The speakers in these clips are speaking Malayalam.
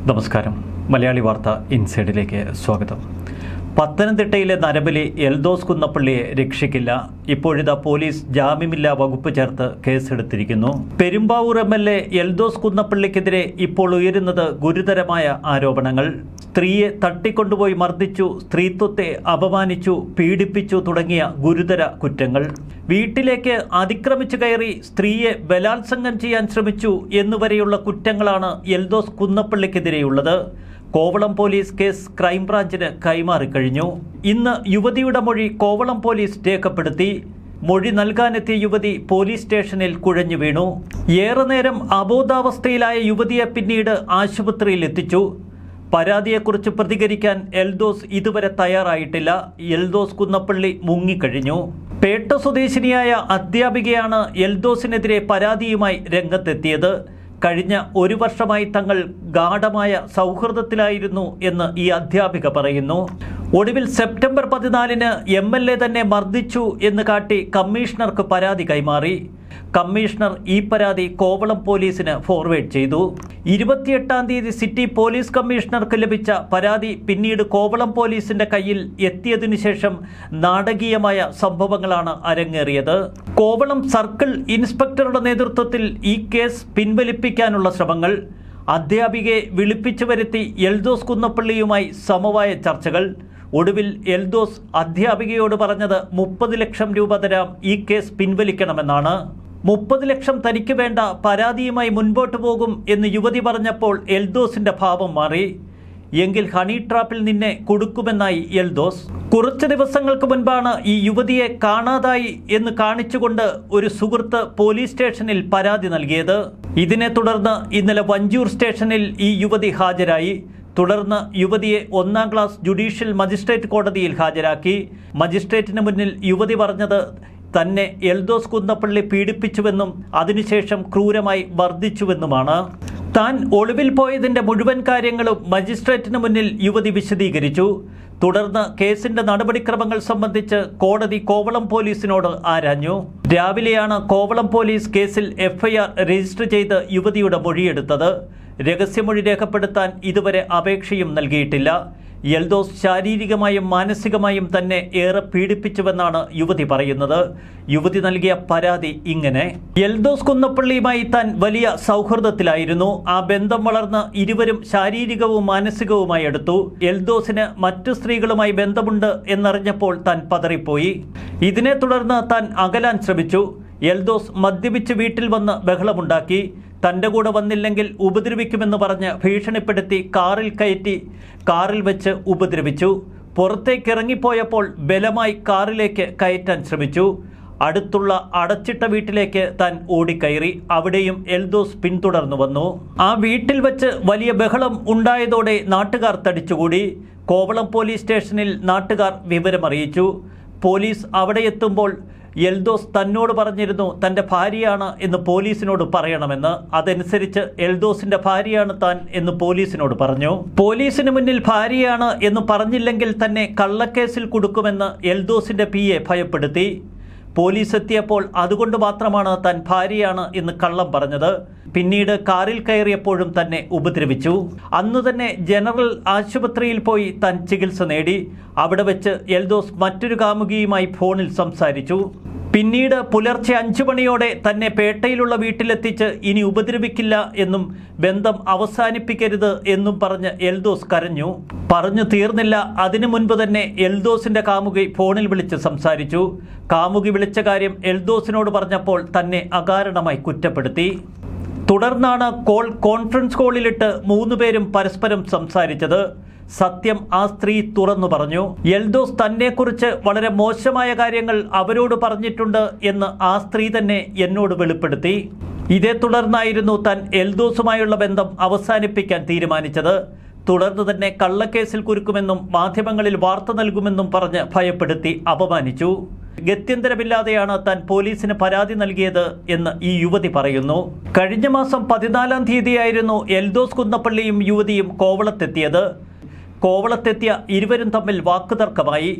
നമസ്കാരം മലയാളി വാർത്ത ഇൻസൈഡിലേക്ക് സ്വാഗതം പത്തനംതിട്ടയിലെ നരബലി എൽദോസ് കുന്നപ്പള്ളിയെ രക്ഷിക്കില്ല ഇപ്പോഴിതാ പോലീസ് ജാമ്യമില്ലാ വകുപ്പ് ചേർത്ത് കേസെടുത്തിരിക്കുന്നു Perumbavoor M L A Eldhose കുന്നപ്പള്ളിക്കെതിരെ ഇപ്പോൾ ഉയരുന്നത് ഗുരുതരമായ ആരോപണങ്ങൾ സ്ത്രീയെ തട്ടിക്കൊണ്ടുപോയി മർദ്ദിച്ചു സ്ത്രീത്വത്തെ അപമാനിച്ചു പീഡിപ്പിച്ചു തുടങ്ങിയ ഗുരുതര കുറ്റങ്ങൾ വീട്ടിലേക്ക് അതിക്രമിച്ചു കയറി സ്ത്രീയെ ബലാത്സംഗം ചെയ്യാൻ ശ്രമിച്ചു എന്നുവരെയുള്ള കുറ്റങ്ങളാണ് എൽദോസ് കുന്നപ്പള്ളിക്കെതിരെയുള്ളത് കോവളം പോലീസ് കേസ് ക്രൈംബ്രാഞ്ചിന് കൈമാറിക്കഴിഞ്ഞു ഇന്ന് യുവതിയുടെ മൊഴി കോവളം പോലീസ് രേഖപ്പെടുത്തി മൊഴി നൽകാനെത്തിയ യുവതി പോലീസ് സ്റ്റേഷനിൽ കുഴഞ്ഞു വീണു ഏറെ നേരം അബോധാവസ്ഥയിലായ യുവതിയെ പിന്നീട് ആശുപത്രിയിൽ എത്തിച്ചു പരാതിയെക്കുറിച്ച് പ്രതികരിക്കാൻ എൽദോസ് ഇതുവരെ തയ്യാറായിട്ടില്ല എൽദോസ് കുന്നപ്പള്ളി മുങ്ങിക്കഴിഞ്ഞു പേട്ട സ്വദേശിനിയായ അധ്യാപികയാണ് എൽദോസിനെതിരെ പരാതിയുമായി രംഗത്തെത്തിയത് കഴിഞ്ഞ ഒരു വർഷമായി തങ്ങൾ ഗാഠമായ സൗഹൃദത്തിലായിരുന്നു എന്ന് ഈ അധ്യാപിക പറയുന്നു ഒടുവിൽ സെപ്റ്റംബർ പതിനാലിന് എം എൽ എ തന്നെ മർദ്ദിച്ചു എന്ന് കാട്ടി കമ്മീഷണർക്ക് പരാതി കൈമാറി കമ്മീഷണർ ഈ പരാതി കോവളം പോലീസിന് ഫോർവേഡ് ചെയ്തു ഇരുപത്തിയെട്ടാം തീയതി സിറ്റി പോലീസ് കമ്മീഷണർക്ക് ലഭിച്ച പരാതി പിന്നീട് കോവളം പോലീസിന്റെ കയ്യിൽ എത്തിയതിനു ശേഷം നാടകീയമായ സംഭവങ്ങളാണ് അരങ്ങേറിയത് കോവളം സർക്കിൾ ഇൻസ്പെക്ടറുടെ നേതൃത്വത്തിൽ ഈ കേസ് പിൻവലിപ്പിക്കാനുള്ള ശ്രമങ്ങൾ അധ്യാപികയെ വിളിപ്പിച്ചു വരുത്തി എൽദോസ് കുന്നപ്പള്ളിയുമായി സമവായ ചർച്ചകൾ ഒടുവിൽ എൽദോസ് അധ്യാപികയോട് പറഞ്ഞത് മുപ്പത് ലക്ഷം രൂപ തരാം ഈ കേസ് പിൻവലിക്കണമെന്നാണ് മുപ്പത് ലക്ഷം തനിക്ക് വേണ്ട പരാതിയുമായി മുൻപോട്ട് പോകും എന്ന് യുവതി പറഞ്ഞപ്പോൾ എൽദോസിന്റെ ഭാവം മാറി എങ്കിൽ ഹണി ട്രാപ്പിൽ നിന്നെ കൊടുക്കുമെന്നായി എൽദോസ് കുറച്ച് ദിവസങ്ങൾക്ക് മുൻപാണ് ഈ യുവതിയെ കാണാതായി എന്ന് കാണിച്ചുകൊണ്ട് ഒരു സുഹൃത്ത് പോലീസ് സ്റ്റേഷനിൽ പരാതി നൽകിയത് ഇതിനെ തുടർന്ന് ഇന്നലെ വഞ്ചൂർ സ്റ്റേഷനിൽ ഈ യുവതി ഹാജരായി തുടർന്ന് യുവതിയെ ഒന്നാം ക്ലാസ് ജുഡീഷ്യൽ മജിസ്ട്രേറ്റ് കോടതിയിൽ ഹാജരാക്കി മജിസ്ട്രേറ്റിന് മുന്നിൽ യുവതി പറഞ്ഞത് തന്നെ എൽദോസ് കുന്നപ്പള്ളി പീഡിപ്പിച്ചുവെന്നും അതിനുശേഷം ക്രൂരമായി വർദ്ധിച്ചുവെന്നുമാണ് താൻ ഒളിവിൽ പോയതിന്റെ മുഴുവൻ കാര്യങ്ങളും മജിസ്ട്രേറ്റിന് മുന്നിൽ യുവതി വിശദീകരിച്ചു തുടർന്ന് കേസിന്റെ നടപടിക്രമങ്ങൾ സംബന്ധിച്ച് കോടതി കോവളം പോലീസിനോട് ആരാഞ്ഞു രാവിലെയാണ് കോവളം പോലീസ് കേസിൽ എഫ്ഐആർ രജിസ്റ്റർ ചെയ്ത് യുവതിയുടെ മൊഴിയെടുത്തത് രഹസ്യമൊഴി രേഖപ്പെടുത്താൻ ഇതുവരെ അപേക്ഷയും നൽകിയിട്ടില്ല എൽദോസ് ശാരീരികമായും മാനസികമായും തന്നെ ഏറെ പീഡിപ്പിച്ചുവെന്നാണ് യുവതി പറയുന്നത് യുവതി നൽകിയ പരാതി ഇങ്ങനെ എൽദോസ് കുന്നപ്പള്ളിയുമായി താൻ വലിയ സൗഹൃദത്തിലായിരുന്നു ആ ബന്ധം വളർന്ന് ഇരുവരും ശാരീരികവും മാനസികവുമായി എടുത്തു എൽദോസിന് മറ്റു സ്ത്രീകളുമായി ബന്ധമുണ്ട് എന്നറിഞ്ഞപ്പോൾ താൻ പതറിപ്പോയി ഇതിനെ തുടർന്ന് താൻ അകലാൻ ശ്രമിച്ചു എൽദോസ് മദ്യപിച്ച് വീട്ടിൽ വന്ന് ബഹളമുണ്ടാക്കി തൻ്റെ കൂടെ വന്നില്ലെങ്കിൽ ഉപദ്രവിക്കുമെന്ന് പറഞ്ഞ് ഭീഷണിപ്പെടുത്തി കാറിൽ കയറ്റി കാറിൽ വെച്ച് ഉപദ്രവിച്ചു പുറത്തേക്ക് ഇറങ്ങിപ്പോയപ്പോൾ ബലമായി കാറിലേക്ക് കയറ്റാൻ ശ്രമിച്ചു അടുത്തുള്ള അടച്ചിട്ട വീട്ടിലേക്ക് താൻ ഓടിക്കയറി അവിടെയും എൽദോസ് പിന്തുടർന്നു വന്നു ആ വീട്ടിൽ വെച്ച് വലിയ ബഹളം ഉണ്ടായതോടെ നാട്ടുകാർ തടിച്ചുകൂടി കോവളം പോലീസ് സ്റ്റേഷനിൽ നാട്ടുകാർ വിവരമറിയിച്ചു പോലീസ് അവിടെ എത്തുമ്പോൾ എൽദോസ് തന്നോട് പറഞ്ഞിരുന്നു തൻ്റെ ഭാര്യയാണ് എന്ന് പോലീസിനോട് പറയണമെന്ന് അതനുസരിച്ച് എൽദോസിന്റെ ഭാര്യയാണ് താൻ എന്ന് പോലീസിനോട് പറഞ്ഞു പോലീസിന് മുന്നിൽ ഭാര്യയാണ് എന്ന് പറഞ്ഞില്ലെങ്കിൽ തന്നെ കള്ളക്കേസിൽ കൊടുക്കുമെന്ന് എൽദോസിന്റെ പി എ ഭയപ്പെടുത്തി പോലീസ് എത്തിയപ്പോൾ അതുകൊണ്ട് മാത്രമാണ് താൻ ഭാര്യയാണ് എന്ന് കള്ളം പറഞ്ഞത് പിന്നീട് കാറിൽ കയറിയപ്പോഴും തന്നെ ഉപദ്രവിച്ചു അന്ന് തന്നെ ജനറൽ ആശുപത്രിയിൽ പോയി താൻ ചികിത്സ നേടി അവിടെ വെച്ച് എൽദോസ് മറ്റൊരു കാമുകിയുമായി ഫോണിൽ സംസാരിച്ചു പിന്നീട് പുലർച്ചെ അഞ്ചു മണിയോടെ തന്നെ പേട്ടയിലുള്ള വീട്ടിലെത്തിച്ച് ഇനി ഉപദ്രവിക്കില്ല എന്നും ബന്ധം അവസാനിപ്പിക്കരുത് എന്നും പറഞ്ഞ് എൽദോസ് കരഞ്ഞു പറഞ്ഞു തീർന്നില്ല അതിനു മുൻപ് തന്നെ എൽദോസിന്റെ കാമുകി ഫോണിൽ വിളിച്ച് സംസാരിച്ചു കാമുകി വിളിച്ച കാര്യം എൽദോസിനോട് പറഞ്ഞപ്പോൾ തന്നെ അകാരണമായി കുറ്റപ്പെടുത്തി തുടർന്നാണ് കോൾ കോൺഫറൻസ് കോളിലിട്ട് മൂന്നുപേരും പരസ്പരം സംസാരിച്ചത് സത്യം ആ സ്ത്രീ തുറന്നു പറഞ്ഞു എൽദോസ് തന്നെക്കുറിച്ച് വളരെ മോശമായ കാര്യങ്ങൾ അവരോട് പറഞ്ഞിട്ടുണ്ട് എന്ന് ആ സ്ത്രീ തന്നെ എന്നോട് വെളിപ്പെടുത്തി ഇതേ തുടർന്നായിരുന്നു താൻ എൽദോസുമായുള്ള ബന്ധം അവസാനിപ്പിക്കാൻ തീരുമാനിച്ചത് തുടർന്ന് തന്നെ കള്ളക്കേസിൽ കുരുക്കുമെന്നും മാധ്യമങ്ങളിൽ വാർത്ത നൽകുമെന്നും പറഞ്ഞ് ഭയപ്പെടുത്തി അപമാനിച്ചു ഗത്യന്തരമില്ലാതെയാണ് താൻ പോലീസിന് പരാതി നൽകിയത് എന്ന് ഈ യുവതി പറയുന്നു കഴിഞ്ഞ മാസം പതിനാലാം തീയതിയായിരുന്നു എൽദോസ് കുന്നപ്പള്ളിയും യുവതിയും കോവളത്തെത്തിയത് കോവളത്തെത്തിയ ഇരുവരും തമ്മിൽ വാക്കുതർക്കമായി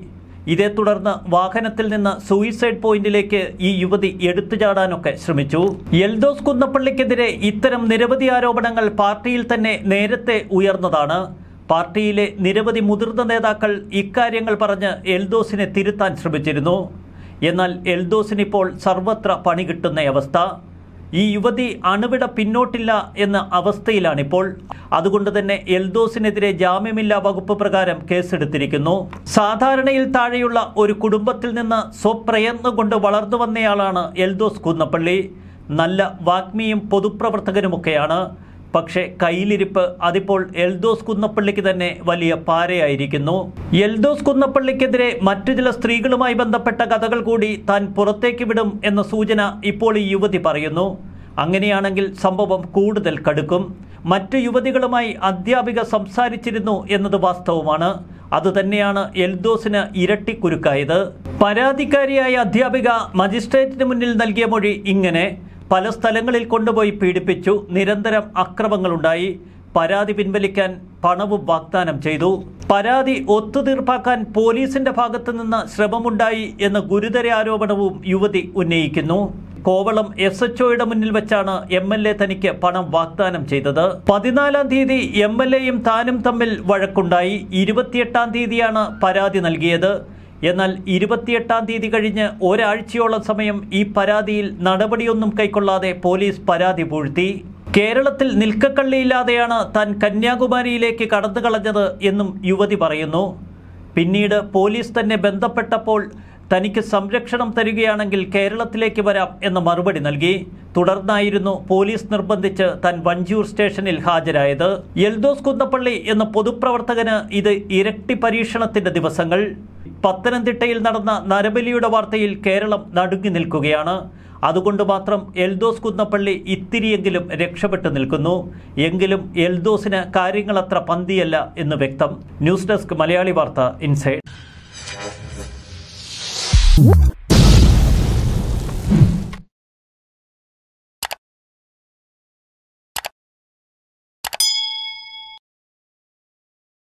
ഇതേ തുടർന്ന് വാഹനത്തിൽ നിന്ന് സൂയിസൈഡ് പോയിന്റിലേക്ക് ഈ യുവതി എടുത്തു ചാടാനൊക്കെ ശ്രമിച്ചു എൽദോസ് കുന്നപ്പള്ളിക്കെതിരെ ഇത്തരം നിരവധി ആരോപണങ്ങൾ പാർട്ടിയിൽ തന്നെ നേരത്തെ ഉയർന്നതാണ് പാർട്ടിയിലെ നിരവധി മുതിർന്ന നേതാക്കൾ ഇക്കാര്യങ്ങൾ പറഞ്ഞ് എൽദോസിനെ തിരുത്താൻ ശ്രമിച്ചിരുന്നു എന്നാൽ എൽദോസിനിപ്പോൾ സർവത്ര പണി കിട്ടുന്ന അവസ്ഥ ഈ യുവതി അണുവിട പിന്നോട്ടില്ല എന്ന അവസ്ഥയിലാണിപ്പോൾ അതുകൊണ്ട് തന്നെ എൽദോസിനെതിരെ ജാമ്യമില്ലാ വകുപ്പ് പ്രകാരം കേസെടുത്തിരിക്കുന്നു സാധാരണയിൽ താഴെയുള്ള ഒരു കുടുംബത്തിൽ നിന്ന് സ്വപ്രയത്നം കൊണ്ട് വളർന്നു വന്നയാളാണ് എൽദോസ് കുന്നപ്പള്ളി നല്ല വാഗ്മിയും പൊതുപ്രവർത്തകനുമൊക്കെയാണ് പക്ഷേ കയ്യിലിരിപ്പ് അതിപ്പോൾ എൽദോസ് കുന്നപ്പള്ളിക്ക് തന്നെ വലിയ പാരയായിരിക്കുന്നു എൽദോസ് കുന്നപ്പള്ളിക്കെതിരെ മറ്റു ചില സ്ത്രീകളുമായി ബന്ധപ്പെട്ട കഥകൾ കൂടി താൻ പുറത്തേക്ക് വിടും എന്ന സൂചന ഇപ്പോൾ ഈ യുവതി പറയുന്നു അങ്ങനെയാണെങ്കിൽ സംഭവം കൂടുതൽ കടുക്കും മറ്റു യുവതികളുമായി അധ്യാപിക സംസാരിച്ചിരുന്നു എന്നത് വാസ്തവമാണ് അതുതന്നെയാണ് എൽദോസിന് ഇരട്ടിക്കുരുക്കായത് പരാതിക്കാരിയായ അധ്യാപിക മജിസ്ട്രേറ്റിന് മുന്നിൽ നൽകിയ മൊഴി ഇങ്ങനെ പല സ്ഥലങ്ങളിൽ കൊണ്ടുപോയി പീഡിപ്പിച്ചു നിരന്തരം അക്രമങ്ങളുണ്ടായി പരാതി പിൻവലിക്കാൻ പണവും വാഗ്ദാനം ചെയ്തു പരാതി ഒത്തുതീർപ്പാക്കാൻ പോലീസിന്റെ ഭാഗത്തു നിന്ന് ശ്രമമുണ്ടായി എന്ന ഗുരുതര ആരോപണവും യുവതി ഉന്നയിക്കുന്നു കോവളം എസ് എച്ച് ഒയുടെ മുന്നിൽ വെച്ചാണ് എം എൽ എ തനിക്ക് പണം വാഗ്ദാനം ചെയ്തത് പതിനാലാം തീയതി എം എൽ എയും താനും തമ്മിൽ വഴക്കുണ്ടായി ഇരുപത്തിയെട്ടാം തീയതിയാണ് പരാതി നൽകിയത് എന്നാൽ ഇരുപത്തിയെട്ടാം തീയതി കഴിഞ്ഞ് ഒരാഴ്ചയോളം സമയം ഈ പരാതിയിൽ നടപടിയൊന്നും കൈക്കൊള്ളാതെ പോലീസ് പരാതി പൂഴ്ത്തി കേരളത്തിൽ നിൽക്കക്കള്ളിയില്ലാതെയാണ് താൻ കന്യാകുമാരിയിലേക്ക് കടന്നു കളഞ്ഞത് എന്നും യുവതി പറയുന്നു പിന്നീട് പോലീസ് തന്നെ ബന്ധപ്പെട്ടപ്പോൾ തനിക്ക് സംരക്ഷണം തരികയാണെങ്കിൽ കേരളത്തിലേക്ക് വരാം എന്ന മറുപടി നൽകി തുടർന്നായിരുന്നു പോലീസ് നിർബന്ധിച്ച് താൻ വഞ്ചൂർ സ്റ്റേഷനിൽ ഹാജരായത് എൽദോസ് കുന്നപ്പള്ളി എന്ന പൊതുപ്രവർത്തകന് ഇത് ഇരട്ടി പരീക്ഷണത്തിന്റെ ദിവസങ്ങൾ പത്തനംതിട്ടയിൽ നടന്ന നരബലിയുടെ വാർത്തയിൽ കേരളം നടുങ്ങി നിൽക്കുകയാണ് അതുകൊണ്ട് മാത്രം എൽദോസ് കുന്നപ്പള്ളി ഇത്തിരിയെങ്കിലും രക്ഷപ്പെട്ടു നിൽക്കുന്നു എങ്കിലും എൽദോസിന് കാര്യങ്ങളത്ര പന്തിയല്ല എന്ന് വ്യക്തം ന്യൂസ് ഡെസ്ക് മലയാളി വാർത്ത ഇൻസൈഡ്